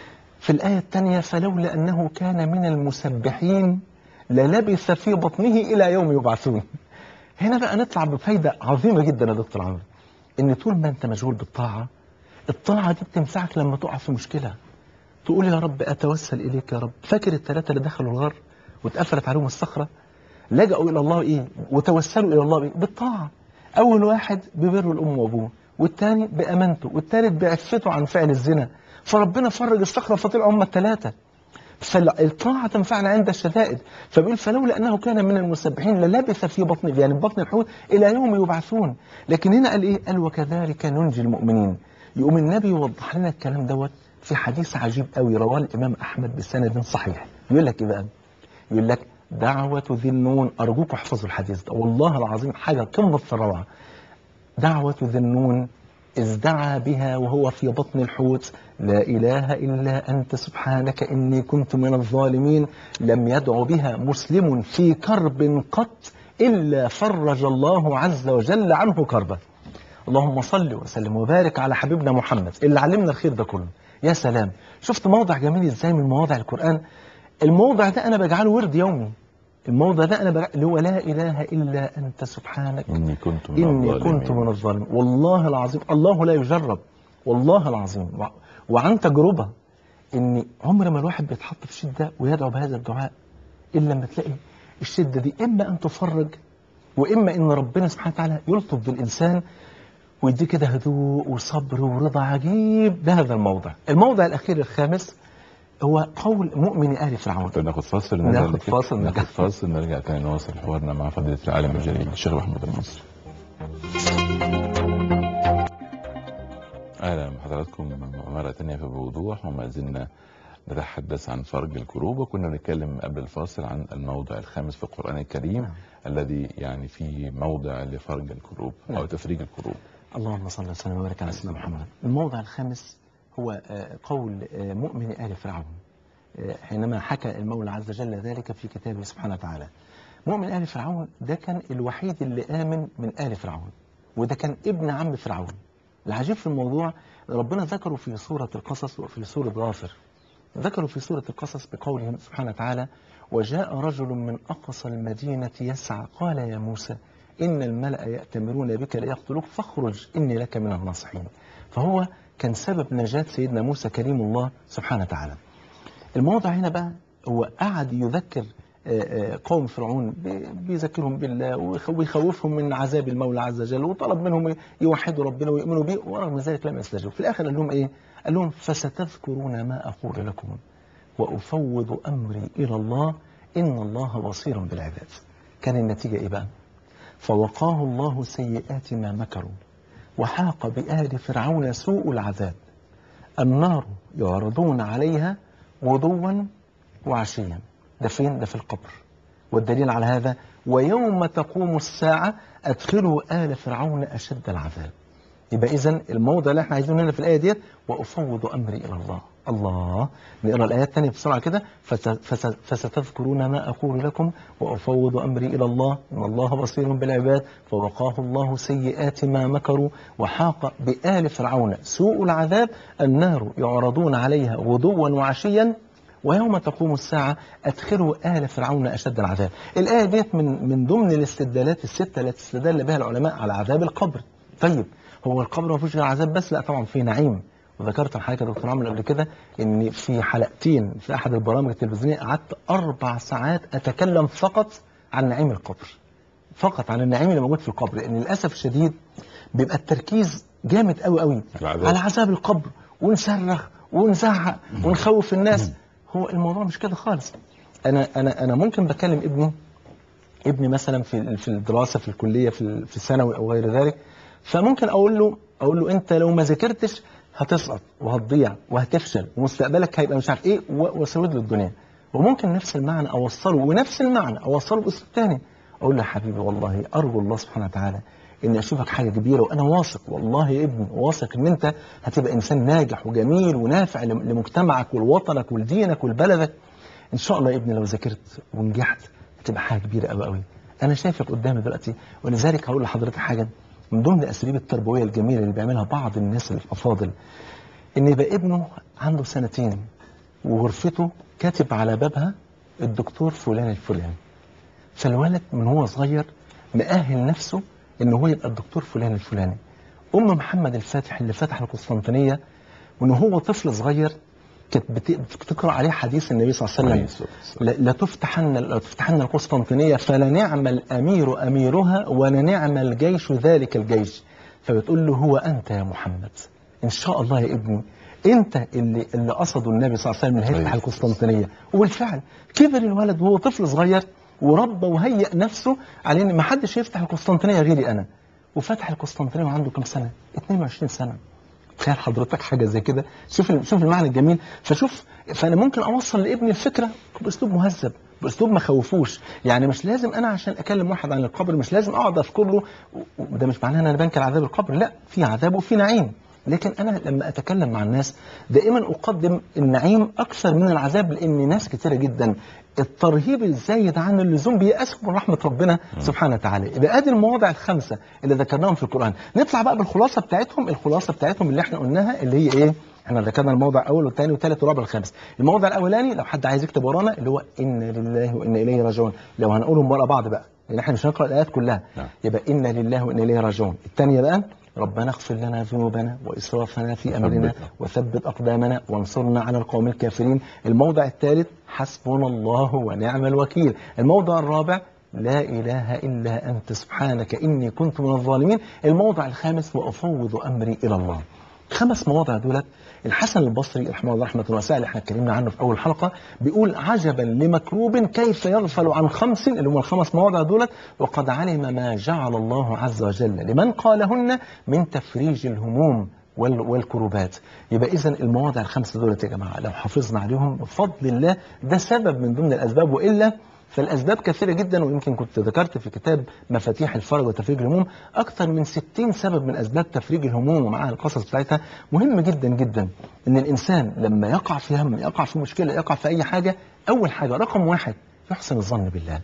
B: في الآية الثانية فلولا أنه كان من المسبحين للبث في بطنه إلى يوم يبعثون هنا بقى نطلع بفايدة عظيمة جدا يا دكتور عمرو إن طول ما أنت مشغول بالطاعة الطاعة دي بتنفعك لما تقع في مشكلة تقول يا رب أتوسل إليك يا رب فاكر الثلاثة اللي دخلوا الغار واتقفلت عليهم الصخرة لجأوا إلى الله إيه وتوسلوا إلى الله إيه بالطاعة أول واحد ببر الأم وأبوه والتاني بأمانته والتالت بعفته عن فعل الزنا فربنا فرج الصخرة فطلعوا هم الثلاثة فالطاعة تنفعنا عند الشدائد فبيقول فلولا أنه كان من المسبحين للبث في بطن يعني بطن الحوت إلى يوم يبعثون لكن هنا قال إيه قال وكذلك ننجي المؤمنين يقوم النبي يوضح لنا الكلام دوت في حديث عجيب قوي رواه الإمام أحمد بسند صحيح يقول لك إيه بقى يقول لك دعوة ذي النون أرجوك احفظوا الحديث ده والله العظيم حاجة قمة في الروعة دعوة ذي النون إذ دعا بها وهو في بطن الحوت لا إله إلا أنت سبحانك إني كنت من الظالمين لم يدع بها مسلم في كرب قط إلا فرج الله عز وجل عنه كربه اللهم صل وسلم وبارك على حبيبنا محمد اللي علمنا الخير ده كله يا سلام شفت موضع جميل ازاي من مواضع القرآن الموضع ده أنا بجعله ورد يومي الموضع ده أنا بجعله اللي هو لا إله إلا أنت سبحانك
A: إني كنت من
B: إني
A: الظالمين.
B: كنت من الظالمين والله العظيم الله لا يجرب والله العظيم وع- وعن تجربة إن عمر ما الواحد بيتحط في شدة ويدعو بهذا الدعاء إلا لما تلاقي الشدة دي إما أن تفرج وإما إن ربنا سبحانه وتعالى يلطف بالإنسان ويديه كده هدوء وصبر ورضا عجيب بهذا الموضع الموضع الأخير الخامس هو قول مؤمن آل فرعون
A: طيب ناخد فاصل
B: ناخد
A: ونرجع كده.
B: فاصل،
A: ناخد
B: نرجع.
A: فاصل نرجع تاني نواصل حوارنا مع فضيلة العالم الجليل الشيخ محمود المصري اهلا بحضراتكم مرة تانية في بوضوح وما زلنا نتحدث عن فرج الكروب وكنا بنتكلم قبل الفاصل عن الموضع الخامس في القرآن الكريم
B: نعم.
A: الذي يعني فيه موضع لفرج الكروب او
B: نعم.
A: تفريج الكروب
B: اللهم صل وسلم وبارك على سيدنا محمد الموضع الخامس هو آه، قول آه، مؤمن آل فرعون آه، حينما حكى المولى عز وجل ذلك في كتابه سبحانه وتعالى مؤمن آل فرعون ده كان الوحيد اللي آمن من آل فرعون وده كان ابن عم فرعون العجيب في الموضوع ربنا ذكره في سورة القصص وفي سورة غافر ذكروا في سورة القصص بقوله سبحانه وتعالى وجاء رجل من أقصى المدينة يسعى قال يا موسى إن الملأ يأتمرون بك ليقتلوك فاخرج إني لك من الناصحين فهو كان سبب نجاة سيدنا موسى كريم الله سبحانه وتعالى الموضع هنا بقى هو قعد يذكر آه، آه، قوم فرعون بي- بيذكرهم بالله ويخ- ويخوفهم من عذاب المولى عز وجل وطلب منهم يوحدوا ربنا ويؤمنوا به ورغم ذلك لم يستجيبوا في الاخر قال لهم ايه؟ قال لهم فستذكرون ما اقول لكم وافوض امري الى الله ان الله بصير بالعباد. كان النتيجه ايه بقى؟ فوقاه الله سيئات ما مكروا وحاق بآل فرعون سوء العذاب النار يعرضون عليها غدوا وعشيا ده فين ده في القبر والدليل على هذا ويوم تقوم الساعة أدخلوا آل فرعون أشد العذاب يبقى إذا الموضع اللي احنا عايزينه هنا في الآية ديت وأفوض أمري إلى الله الله نقرأ الآيات الثانية بسرعة كده فس- فس- فستذكرون ما أقول لكم وأفوض أمري إلى الله إن الله بصير بالعباد فوقاه الله سيئات ما مكروا وحاق بآل فرعون سوء العذاب النار يعرضون عليها غدوا وعشيا ويوم تقوم الساعة أدخلوا آل فرعون أشد العذاب الآية ديت من من ضمن الاستدلالات الستة التي استدل بها العلماء على عذاب القبر طيب هو القبر ما فيهوش غير عذاب بس لا طبعا فيه نعيم وذكرت لحضرتك يا دكتور عمرو قبل كده ان في حلقتين في احد البرامج التلفزيونيه قعدت اربع ساعات اتكلم فقط عن نعيم القبر فقط عن النعيم اللي موجود في القبر لان للاسف الشديد بيبقى التركيز جامد قوي قوي
A: العذاب.
B: على عذاب القبر ونصرخ ونزعق ونخوف الناس هو الموضوع مش كده خالص انا انا انا ممكن بكلم ابني ابني مثلا في في الدراسه في الكليه في ال- في الثانوي او غير ذلك فممكن اقول له اقول له انت لو ما ذاكرتش هتسقط وهتضيع وهتفشل ومستقبلك هيبقى مش عارف ايه و- واسود له الدنيا وممكن نفس المعنى اوصله ونفس المعنى اوصله باسلوب تاني اقول له يا حبيبي والله ارجو الله سبحانه وتعالى اني اشوفك حاجه كبيره وانا واثق والله يا ابني واثق ان انت هتبقى انسان ناجح وجميل ونافع لم- لمجتمعك ولوطنك ولدينك ولبلدك ان شاء الله يا ابني لو ذاكرت ونجحت هتبقى حاجه كبيره قوي قوي انا شايفك قدامي دلوقتي ولذلك هقول لحضرتك حاجه من ضمن الاساليب التربويه الجميله اللي بيعملها بعض الناس الافاضل ان يبقى ابنه عنده سنتين وغرفته كاتب على بابها الدكتور فلان الفلاني فالولد من هو صغير مؤهل نفسه ان هو يبقى الدكتور فلان الفلاني ام محمد الفاتح اللي فتح القسطنطينيه وان هو طفل صغير كانت بت- بتقرا عليه حديث النبي صلى الله عليه وسلم لا تفتحن لا تفتحن القسطنطينية فلنعم الأمير أميرها ولنعم الجيش ذلك الجيش فبتقول له هو أنت يا محمد إن شاء الله يا ابني أنت اللي اللي قصده النبي صلى الله عليه وسلم اللي هيفتح
A: أيوة.
B: القسطنطينية وبالفعل كبر الولد وهو طفل صغير وربى وهيأ نفسه على إن ما حدش يفتح القسطنطينية غيري أنا وفتح القسطنطينية وعنده كم سنة؟ 22 سنة تخيل حضرتك حاجه زي كده شوف ال- شوف المعنى الجميل فشوف فانا ممكن اوصل لابني الفكره باسلوب مهذب باسلوب ما خوفوش يعني مش لازم انا عشان اكلم واحد عن القبر مش لازم اقعد اذكر له و- وده مش معناه ان انا بنكر عذاب القبر لا في عذاب وفي نعيم لكن انا لما اتكلم مع الناس دائما اقدم النعيم اكثر من العذاب لان ناس كتيره جدا الترهيب الزايد عن اللزوم بيأسوا من رحمه ربنا سبحانه وتعالى يبقى ادي المواضع الخمسه اللي ذكرناهم في القران نطلع بقى بالخلاصه بتاعتهم الخلاصه بتاعتهم اللي احنا قلناها اللي هي ايه احنا ذكرنا الموضع الاول والثاني والثالث والرابع والخامس الموضع الاولاني لو حد عايز يكتب ورانا اللي هو انا لله وانا اليه راجعون لو هنقولهم ورا بعض بقى لان احنا مش هنقرا الايات كلها
A: نعم.
B: يبقى انا لله وانا اليه راجعون الثانيه بقى ربنا اغفر لنا ذنوبنا واسرافنا في امرنا
A: وثبتنا.
B: وثبت اقدامنا وانصرنا على القوم الكافرين الموضع الثالث حسبنا الله ونعم الوكيل الموضع الرابع لا اله الا انت سبحانك اني كنت من الظالمين الموضع الخامس وافوض امري الى الله خمس مواضع دولت الحسن البصري رحمه الله رحمه واسعه اللي احنا اتكلمنا عنه في اول حلقه بيقول عجبا لمكروب كيف يغفل عن خمس اللي هم الخمس مواضع دولت وقد علم ما جعل الله عز وجل لمن قالهن من تفريج الهموم وال- والكروبات يبقى اذا المواضع الخمسه دولت يا جماعه لو حافظنا عليهم بفضل الله ده سبب من ضمن الاسباب والا فالاسباب كثيره جدا ويمكن كنت ذكرت في كتاب مفاتيح الفرج وتفريج الهموم اكثر من 60 سبب من اسباب تفريج الهموم ومعها القصص بتاعتها مهم جدا جدا ان الانسان لما يقع في هم يقع في مشكله يقع في اي حاجه اول حاجه رقم واحد يحسن الظن بالله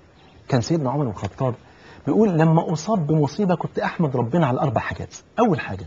B: كان سيدنا عمر بن الخطاب بيقول لما اصاب بمصيبه كنت احمد ربنا على اربع حاجات اول حاجه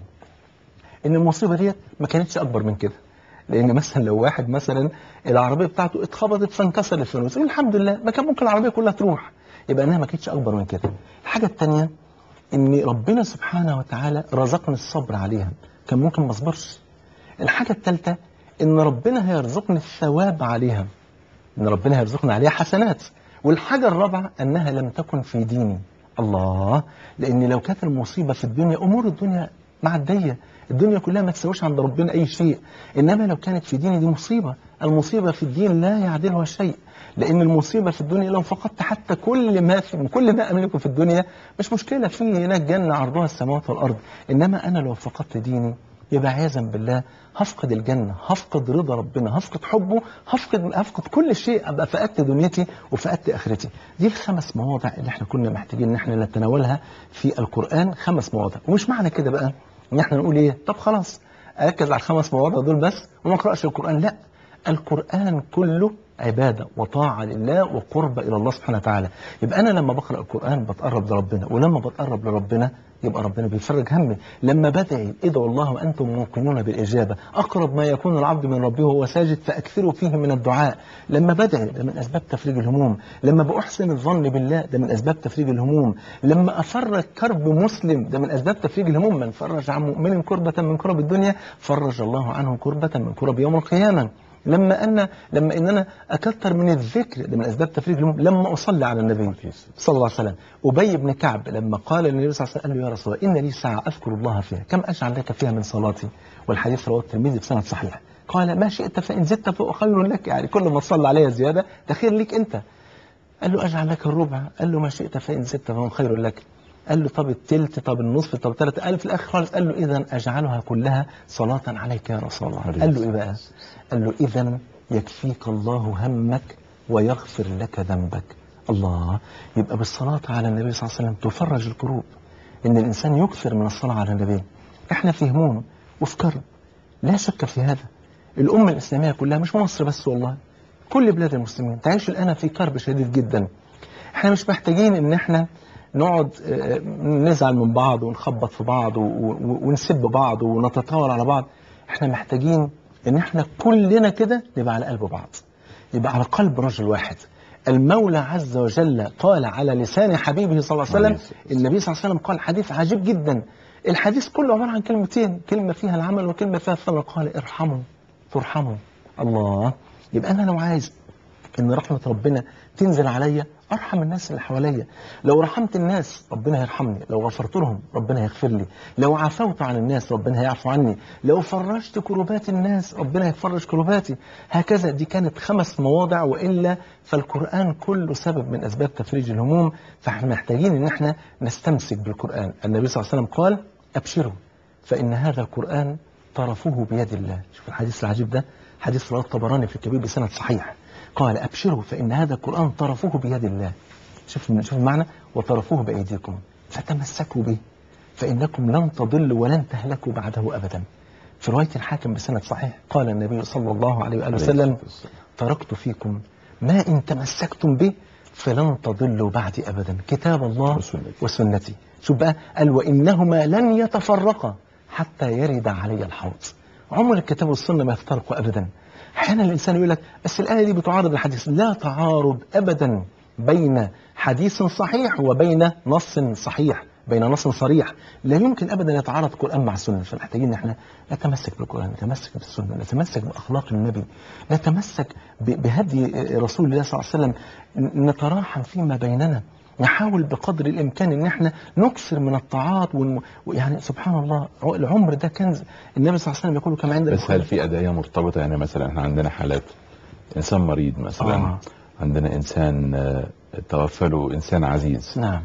B: ان المصيبه ديت ما كانتش اكبر من كده لان مثلا لو واحد مثلا العربيه بتاعته اتخبطت فانكسر الفانوس يقول الحمد لله ما كان ممكن العربيه كلها تروح يبقى انها ما كانتش اكبر من كده الحاجه الثانيه ان ربنا سبحانه وتعالى رزقني الصبر عليها كان ممكن ما اصبرش الحاجه الثالثه ان ربنا هيرزقني الثواب عليها ان ربنا هيرزقني عليها حسنات والحاجه الرابعه انها لم تكن في ديني الله لان لو كانت المصيبه في الدنيا امور الدنيا معديه الدنيا كلها ما تساويش عند ربنا اي شيء انما لو كانت في ديني دي مصيبه المصيبه في الدين لا يعدلها شيء لان المصيبه في الدنيا لو فقدت حتى كل ما في كل ما املكه في الدنيا مش مشكله في هناك جنه عرضها السماوات والارض انما انا لو فقدت ديني يبقى عياذا بالله هفقد الجنه هفقد رضا ربنا هفقد حبه هفقد هفقد كل شيء ابقى فقدت دنيتي وفقدت اخرتي دي الخمس مواضع اللي احنا كنا محتاجين ان احنا نتناولها في القران خمس مواضع ومش معنى كده بقى ان احنا نقول ايه طب خلاص اركز على الخمس مواضع دول بس وما اقراش القران لا القران كله عباده وطاعه لله وقرب الى الله سبحانه وتعالى يبقى انا لما بقرا القران بتقرب لربنا ولما بتقرب لربنا يبقى ربنا بيفرج همي لما بدعي ادعوا الله وانتم موقنون بالاجابه اقرب ما يكون العبد من ربه وهو ساجد فاكثروا فيه من الدعاء لما بدعي ده من اسباب تفريج الهموم لما باحسن الظن بالله ده من اسباب تفريج الهموم لما افرج كرب مسلم ده من اسباب تفريج الهموم من فرج عن مؤمن كربه من كرب الدنيا فرج الله عنه كربه من كرب يوم القيامه لما أنا لما إن أنا أكثر من الذكر ده من أسباب تفريج الهموم لما أصلي على النبي صلى الله عليه وسلم أبي بن كعب لما قال للنبي صلى الله عليه وسلم قال له يا رسول الله إن لي ساعة أذكر الله فيها كم أجعل لك فيها من صلاتي والحديث رواه الترمذي بسند صحيح قال ما شئت فإن زدت فهو خير لك يعني كل ما تصلي عليها زيادة ده خير ليك أنت قال له أجعل لك الربع قال له ما شئت فإن زدت فهو خير لك قال له طب التلت طب النصف طب ثلاثة قال في الآخر خالص قال له إذا أجعلها كلها صلاة عليك يا رسول الله قال له إيه بقى قال له إذا يكفيك الله همك ويغفر لك ذنبك الله يبقى بالصلاة على النبي صلى الله عليه وسلم تفرج الكروب إن الإنسان يكثر من الصلاة على النبي إحنا في هموم وفي كرب لا شك في هذا الأمة الإسلامية كلها مش مصر بس والله كل بلاد المسلمين تعيش الآن في كرب شديد جدا إحنا مش محتاجين إن إحنا نقعد آه، نزعل من بعض ونخبط في بعض و- و- ونسب بعض ونتطاول على بعض احنا محتاجين ان احنا كلنا كده نبقى على قلب بعض يبقى على قلب رجل واحد المولى عز وجل قال على لسان حبيبه صلى الله عليه وسلم النبي صلى الله عليه وسلم قال حديث عجيب جدا الحديث كله عبارة عن كلمتين كلمة فيها العمل وكلمة فيها الثمر قال ارحموا ترحموا الله يبقى أنا لو عايز ان رحمه ربنا تنزل عليا ارحم الناس اللي حواليا لو رحمت الناس ربنا هيرحمني لو غفرت لهم ربنا هيغفر لي لو عفوت عن الناس ربنا هيعفو عني لو فرجت كروبات الناس ربنا هيفرج كروباتي هكذا دي كانت خمس مواضع والا فالقران كله سبب من اسباب تفريج الهموم فاحنا محتاجين ان احنا نستمسك بالقران النبي صلى الله عليه وسلم قال ابشروا فان هذا القران طرفه بيد الله شوف الحديث العجيب ده حديث رواه الطبراني في الكبير بسند صحيح قال أبشروا فإن هذا القرآن طرفه بيد الله شوف شوف المعنى وطرفوه بأيديكم فتمسكوا به فإنكم لن تضلوا ولن تهلكوا بعده أبدا في رواية الحاكم بسند صحيح قال النبي صلى الله عليه وآله وسلم تركت فيكم ما إن تمسكتم به فلن تضلوا بعدي أبدا كتاب الله
A: وسنتي.
B: وسنتي شوف بقى قال وإنهما لن يتفرقا حتى يرد علي الحوض عمر الكتاب والسنة ما يفترقوا أبدا أحيانا الإنسان يقول لك بس الآية دي بتعارض الحديث لا تعارض أبدا بين حديث صحيح وبين نص صحيح بين نص صريح لا يمكن ابدا يتعارض القران مع السنه فمحتاجين ان احنا نتمسك بالقران نتمسك بالسنه نتمسك باخلاق النبي نتمسك ب- بهدي رسول الله صلى الله عليه وسلم ن- نتراحم فيما بيننا نحاول بقدر الامكان ان احنا نكثر من الطاعات ون... يعني سبحان الله العمر ده كنز النبي صلى الله عليه وسلم يقول كما عند
A: بس هل في أدعية مرتبطة يعني مثلا احنا عندنا حالات إنسان مريض مثلا
B: آه.
A: عندنا إنسان آه، توفى له إنسان عزيز
B: نعم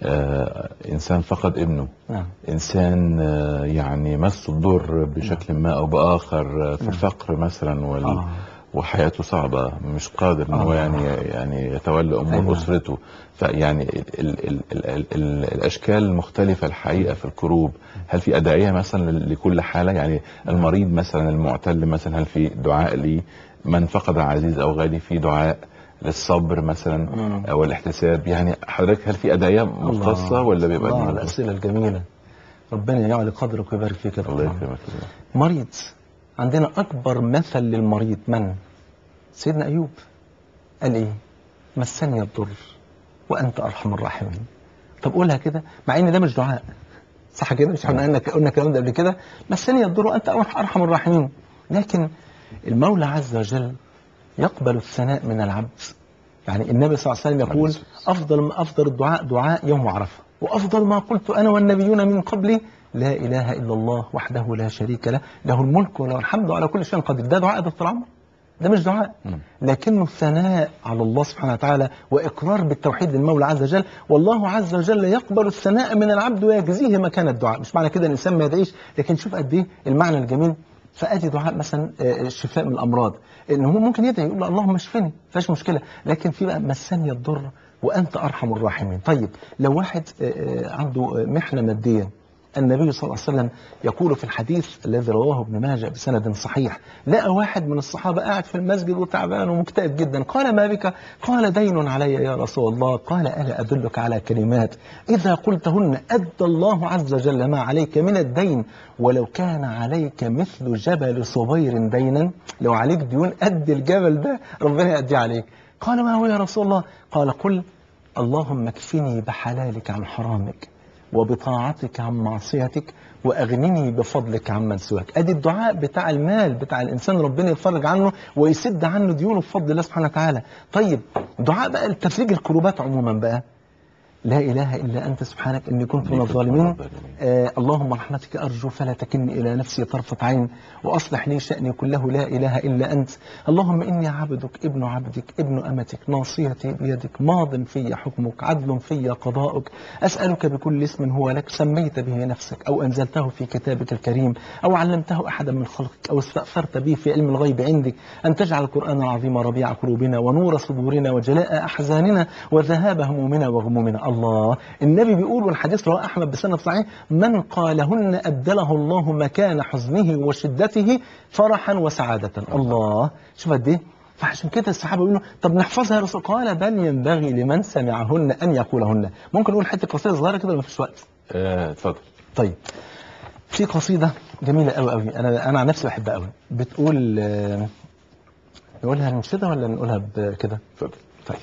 A: آه، إنسان فقد ابنه
B: نعم
A: إنسان آه، يعني مس الضر بشكل ما أو بآخر آه، في
B: نعم.
A: الفقر مثلا وال...
B: آه.
A: وحياته صعبة مش قادر ان هو
B: آه.
A: يعني يعني يتولى امور
B: أيوة.
A: اسرته فيعني ال ال ال ال ال ال الاشكال المختلفة الحقيقة في الكروب هل في ادعية مثلا لكل حالة يعني المريض مثلا المعتل مثلا هل في دعاء لي من فقد عزيز او غالي في دعاء للصبر مثلا
B: مم.
A: او الاحتساب يعني حضرتك هل في ادعيه مختصه
B: الله.
A: ولا بيبقى
B: الله
A: دي-
B: على الأسئلة الجميلة ربنا يعلي قدرك ويبارك فيك يا
A: الله
B: دكتور.
A: يكرمك
B: مريض عندنا أكبر مثل للمريض من؟ سيدنا أيوب قال إيه؟ مسني الضر وأنت أرحم الراحمين طب قولها كده مع إن ده مش دعاء صح كده مش احنا قلنا قلنا الكلام ده قبل كده مسني الضر وأنت أرحم الراحمين لكن المولى عز وجل يقبل الثناء من العبد يعني النبي صلى الله عليه وسلم يقول أفضل أفضل الدعاء دعاء يوم عرفة وأفضل ما قلت أنا والنبيون من قبلي لا إله إلا الله وحده لا شريك له له الملك وله الحمد على كل شيء قدير ده دعاء دكتور عمرو ده مش دعاء
A: مم.
B: لكنه ثناء على الله سبحانه وتعالى وإقرار بالتوحيد للمولى عز وجل والله عز وجل يقبل الثناء من العبد ويجزيه مكان الدعاء مش معنى كده الإنسان ما يدعيش لكن شوف قد إيه المعنى الجميل فادي دعاء مثلا آه، الشفاء من الامراض ان هو ممكن يدعي يقول له اللهم اشفني فيش مشكله لكن في بقى مسني الضر وانت ارحم الراحمين طيب لو واحد آه، آه، عنده آه، محنه ماديه النبي صلى الله عليه وسلم يقول في الحديث الذي رواه ابن ماجه بسند صحيح لقى واحد من الصحابة قاعد في المسجد وتعبان ومكتئب جدا قال ما بك قال دين علي يا رسول الله قال ألا أدلك على كلمات إذا قلتهن أدى الله عز وجل ما عليك من الدين ولو كان عليك مثل جبل صبير دينا لو عليك ديون قد الجبل ده ربنا يأدي عليك قال ما هو يا رسول الله قال قل اللهم اكفني بحلالك عن حرامك وبطاعتك عن معصيتك واغنني بفضلك عمن سواك ادي الدعاء بتاع المال بتاع الانسان ربنا يفرج عنه ويسد عنه ديونه بفضل الله سبحانه وتعالى طيب دعاء بقى لتفريج الكروبات عموما بقى لا اله الا انت سبحانك اني كنت من الظالمين آه اللهم رحمتك ارجو فلا تكلني الى نفسي طرفه عين واصلح لي شاني كله لا اله الا انت اللهم اني عبدك ابن عبدك ابن امتك ناصيتي بيدك ماض في حكمك عدل في قضاؤك اسالك بكل اسم هو لك سميت به نفسك او انزلته في كتابك الكريم او علمته احدا من خلقك او استاثرت به في علم الغيب عندك ان تجعل القران العظيم ربيع قلوبنا ونور صدورنا وجلاء احزاننا وذهاب همومنا وغمومنا الله النبي بيقول والحديث رواه احمد بسند صحيح من قالهن ابدله الله مكان حزنه وشدته فرحا وسعاده الله شوف قد ايه فعشان كده الصحابه يقولوا طب نحفظها يا رسول قال بل ينبغي لمن سمعهن ان يقولهن ممكن نقول حته قصيده صغيره كده ولا مفيش وقت
A: آه، اتفضل
B: طيب في قصيده جميله قوي قوي انا انا عن نفسي بحبها قوي بتقول آه، نقولها ننشدها ولا نقولها ب- كده
A: اتفضل
B: طيب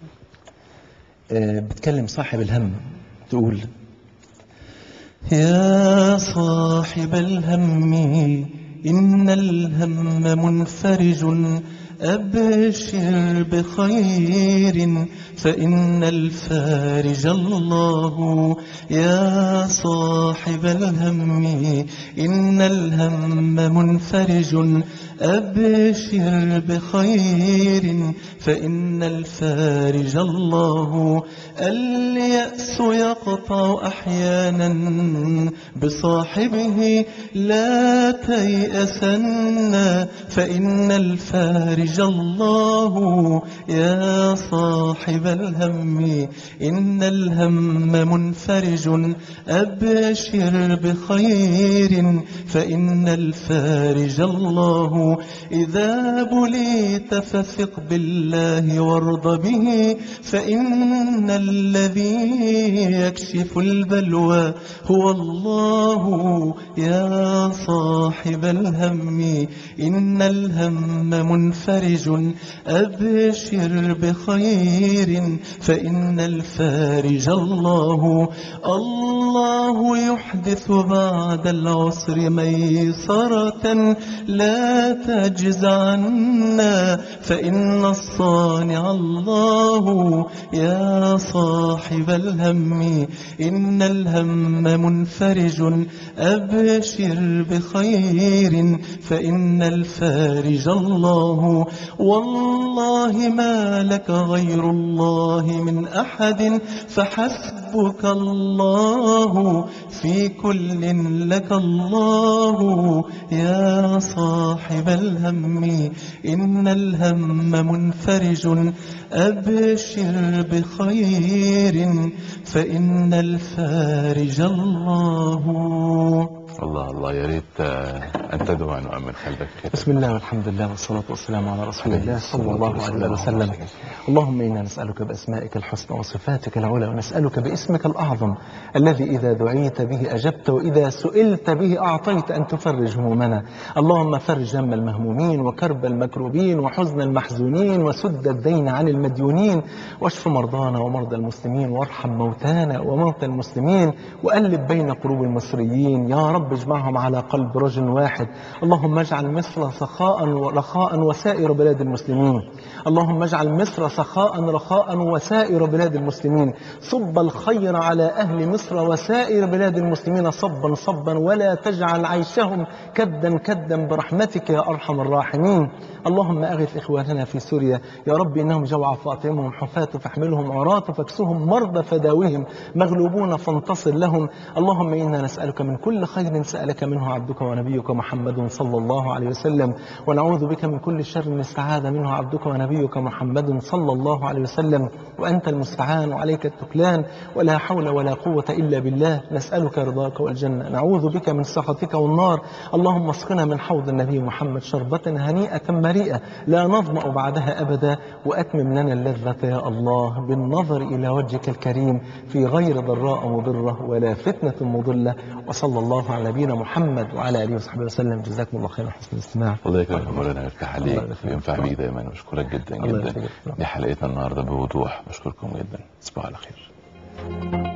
B: آه، بتكلم صاحب الهم تقول يا صاحب الهم إن الهم منفرج أبشر بخير فإن الفارج الله يا صاحب الهم إن الهم منفرج أبشر بخير فإن الفارج الله اليأس يقطع أحيانا بصاحبه لا تيأسن فإن الفارج الله يا صاحب الهم إن الهم منفرج أبشر بخير فإن الفارج الله إذا بليت فثق بالله وارض به فإن الذي يكشف البلوى هو الله يا صاحب الهم إن الهم منفرج أبشر بخير فإن الفارج الله الله يحدث بعد العسر ميسرة لا تجز عنا فإن الصانع الله يا صاحب الهم إن الهم منفرج أبشر بخير فإن الفارج الله والله ما لك غير الله من أحد فحسبك الله في كل لك الله يا صاحب الهم إن الهم منفرج أبشر بخير فإن الفارج الله
A: الله الله يا ريت آه، أن تدعو عنوان من خلفك كده.
B: بسم الله والحمد لله والصلاة والسلام على رسول
A: عليه
B: الله
A: الصلاة
B: صلى الله عليه
A: والسلام.
B: وسلم اللهم إنا نسألك بأسمائك الحسنى وصفاتك العلى ونسألك باسمك الأعظم الذي إذا دعيت به أجبت وإذا سئلت به أعطيت أن تفرج همومنا اللهم فرج هم المهمومين وكرب المكروبين وحزن المحزونين وسد الدين عن المديونين واشف مرضانا ومرضى المسلمين وارحم موتانا وموتى المسلمين وألف بين قلوب المصريين يا رب اجمعهم على قلب رجل واحد اللهم اجعل مصر سخاء ورخاء وسائر بلاد المسلمين اللهم اجعل مصر سخاء رخاء وسائر بلاد المسلمين صب الخير على أهل مصر وسائر بلاد المسلمين صبا صبا ولا تجعل عيشهم كدا كدا برحمتك يا أرحم الراحمين اللهم أغث إخواننا في سوريا يا رب إنهم جوع فاطمهم حفاة فاحملهم عراة فاكسهم مرضى فداوهم مغلوبون فانتصر لهم اللهم إنا نسألك من كل خير سألك منه عبدك ونبيك محمد صلى الله عليه وسلم ونعوذ بك من كل شر استعاذ منه عبدك ونبيك محمد صلى الله عليه وسلم وأنت المستعان وعليك التكلان ولا حول ولا قوة إلا بالله نسألك رضاك والجنة نعوذ بك من سخطك والنار اللهم اسقنا من حوض النبي محمد شربة هنيئة مريئة لا نظمأ بعدها أبدا وأتمم لنا اللذة يا الله بالنظر إلى وجهك الكريم في غير ضراء مضرة ولا فتنة مضلة وصلى الله على نبينا محمد وعلى آله وصحبه وسلم جزاكم الله خيرا حسن الاستماع
A: الله يكرمك يا مولانا ويفتح عليك
B: الله يخليك.
A: وينفع بيك دايما بشكرك جدا
B: الله
A: جدا
B: يخليك.
A: دي حلقتنا النهارده بوضوح بشكركم جدا تصبحوا على خير